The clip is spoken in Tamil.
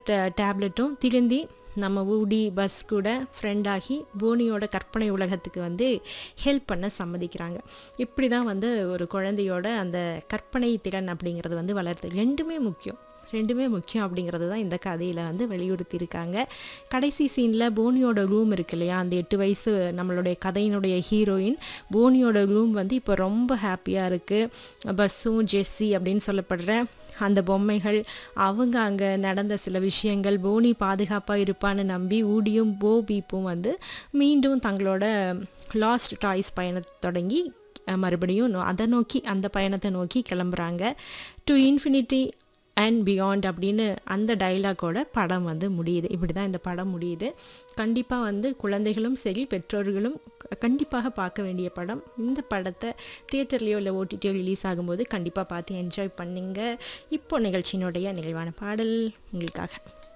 டேப்லெட்டும் திருந்தி நம்ம ஊடி பஸ் கூட ஃப்ரெண்டாகி போனியோட கற்பனை உலகத்துக்கு வந்து ஹெல்ப் பண்ண சம்மதிக்கிறாங்க இப்படி தான் வந்து ஒரு குழந்தையோட அந்த கற்பனை திறன் அப்படிங்கிறது வந்து வளருது ரெண்டுமே முக்கியம் ரெண்டுமே முக்கியம் அப்படிங்கிறது தான் இந்த கதையில் வந்து வலியுறுத்தியிருக்காங்க கடைசி சீனில் போனியோட ரூம் இருக்கு இல்லையா அந்த எட்டு வயசு நம்மளுடைய கதையினுடைய ஹீரோயின் போனியோட ரூம் வந்து இப்போ ரொம்ப ஹாப்பியாக இருக்குது பஸ்ஸும் ஜெஸ்ஸி அப்படின்னு சொல்லப்படுற அந்த பொம்மைகள் அவங்க அங்கே நடந்த சில விஷயங்கள் போனி பாதுகாப்பாக இருப்பான்னு நம்பி ஊடியும் போ பீப்பும் வந்து மீண்டும் தங்களோட லாஸ்ட் டாய்ஸ் பயணத்தை தொடங்கி அஹ், மறுபடியும் நோ- அதை நோக்கி அந்த பயணத்தை நோக்கி கிளம்புறாங்க டு இன்ஃபினிட்டி அண்ட் பியாண்ட் அப்படின்னு அந்த டைலாக்கோட படம் வந்து முடியுது இப்படி தான் இந்த படம் முடியுது கண்டிப்பாக வந்து குழந்தைகளும் சரி பெற்றோர்களும் க- கண்டிப்பாக பார்க்க வேண்டிய படம் இந்த படத்தை தியேட்டர்லேயோ இல்லை ஓடிடியோ ரிலீஸ் ஆகும்போது கண்டிப்பாக பார்த்து என்ஜாய் பண்ணுங்க இப்போ நிகழ்ச்சியினுடைய நிறைவான பாடல் உங்களுக்காக